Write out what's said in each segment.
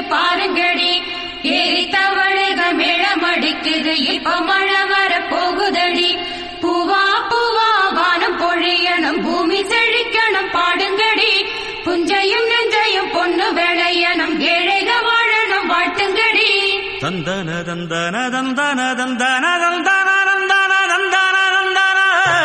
பாருங்கடி ஏறி தவழுக மேளமடிக்குது இப்ப மழை வர போகுதடி பூவா பூவா வானம் பொழியணும் பூமி செழிக்கணும் பாடுங்கடி புஞ்சையும் நெஞ்சையும் பொண்ணு விளையணும் ஏழைக வாழணும் வாழ்த்துங்கடி தந்தன தந்தன தந்தன தந்தன தந்தன தந்தன தந்தன தந்தன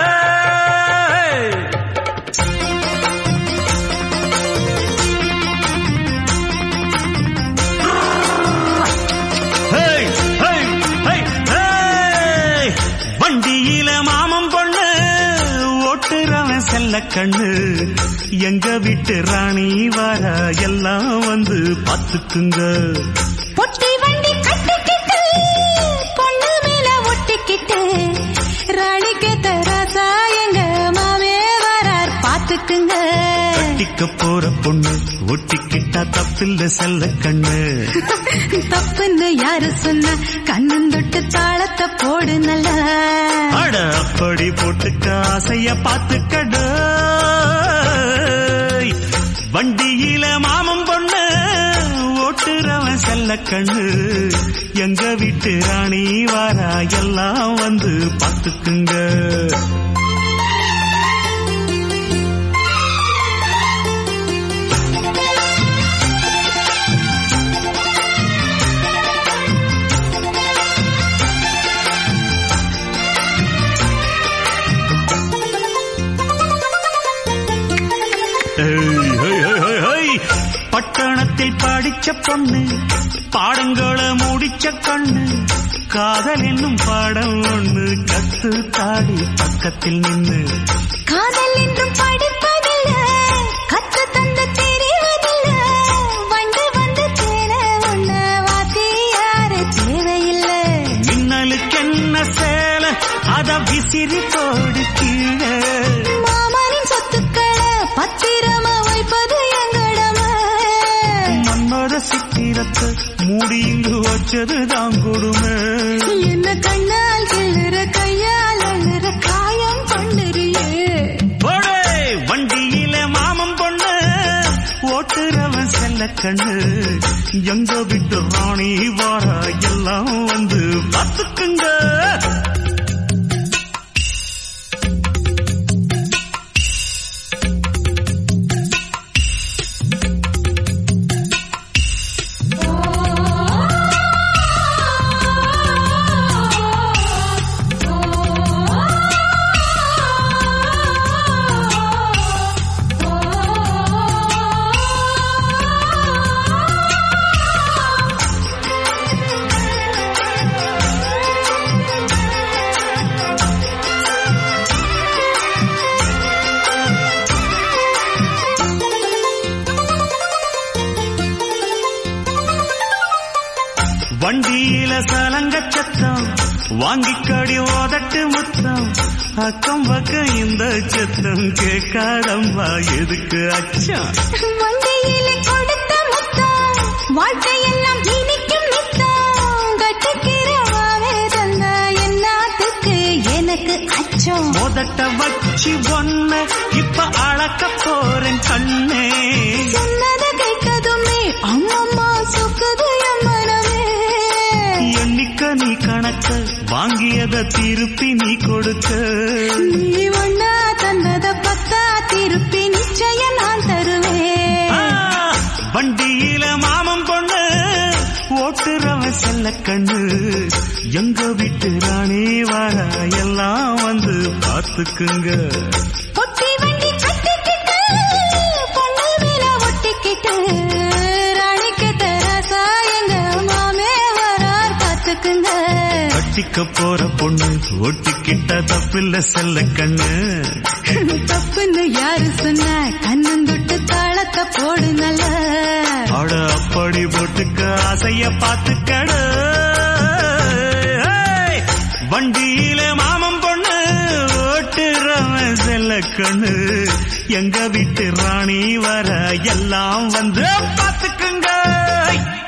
ஹேய், ஹேய், ஹேய், ஹேய். வண்டியில மாமன் பொண்ணு ஓட்டுறவன் செல்ல கண்ணு எங்க வீட்டு ராணி வர எல்லாம் வந்து பாத்துக்குங்க பொட்டி வண்டி கட்டிக்கிட்டு பொண்ணு மேல ஒட்டிக்கிட்டு ராணிக்கு தராசா எங்க மாமே வரார் பாத்துக்குங்க கட்டிக்க போற பொண்ணு ஒட்டிக்கிட்டா தப்பில்ல செல்ல கண்ணு தப்புன்னு யாரு சொன்ன கண்ணன் தொட்டு தாளத்தை போடு நல்லா அட அப்படி போட்டுக்க ஆசைய பாத்துக்கடு வண்டியில மாமன் பொண்ணு ஓட்டுறவன் செல்ல கண்ணு எங்க வீட்டு ராணி வாரா எல்லாம் வந்து பாத்துக்குங்க ஏய், ஹேய், ஹேய், ஹேய், ஹேய். பட்டணத்தில் படிச்ச பொண்ணு பாடங்களை முடிச்ச கண்ணு காதல் என்னும் பாடம் ஒண்ணு கத்து தாடி பக்கத்தில் நின்னு காதல் என்றும் படிப்பதில்ல கத்து தந்து தெரிவதில்ல வண்டு வந்து தேட உன்ன வாத்தி யாரு தேவையில்லை மின்னலுக்கு என்ன சேல அத விசிறி போடு கீழே மாமனின் சொத்துக்களை பத்திரமா வைப்பது எங்கடமை மன்னோட சித்திரத்தை மூடி இங்கு வச்சது தான் கொடுமை என்ன கண்ணால் கிள்ளுற கையால் அள்ளுற காயம் பண்ணுறியே போடே வண்டியில மாமன் பொண்ணு ஓட்டுறவன் செல்ல கண்ணு எங்க விட்டு ராணி வாரா எல்லாம் வந்து பார்த்துக்குங்க வண்டியில சலங்க சத்தம் வாங்கிக்கடி ஓதட்டு முத்தம் அக்கம் பக்கம் இந்த சத்தம் கேட்காதம்மா எதுக்கு அச்சம் வண்டியிலே கொடுத்த முத்தம் வாழ்க்கையெல்லாம் இனிக்கும் நித்தம் கட்டிக்கிறவாவே தந்த என்னாத்துக்கு எனக்கு அச்சம் மோதட்ட வச்சு ஒன்ன இப்ப அளக்க போறேன் கண்ணே சொன்னதை கேட்கதுமே அம்மம்மா சுக்குது என் மனமே எண்ணிக்க நீ கணக்க வாங்கியத திருப்பி நீ கொடுக்க நீ ஒன்னா தந்தத பத்தா திருப்பி நிச்சயம் நான் ஆ, தருவேன் வண்டியில மாமன் பொண்ணு ஓட்டுறவன் செல்ல கண்ணு எங்க வீட்டு ராணி வர எல்லாம் வந்து பார்த்துக்குங்க பொட்டி வண்டி கட்டிக்கிட்டு பொண்ணு மேல ஒட்டிக்கிட்டு ராணிக்கு தராசா எங்க மாமே வரார் பாத்துக்குங்க கட்டிக்க போற பொண்ணு ஒட்டிக்கிட்ட தப்பில்ல செல்ல கண்ணு தப்புன்னு யாரு சொன்ன கண்ணந்தொட்டு தாளத்தை போடு நல்ல அட அப்படி போட்டுக்க ஆசைய பார்த்துக்கடு ஏய், வண்டியில மாமன் பொண்ணு ஓட்டுறவன் செல்ல கண்ணு எங்க வீட்டு ராணி வர எல்லாம் வந்து பார்த்துக்குங்க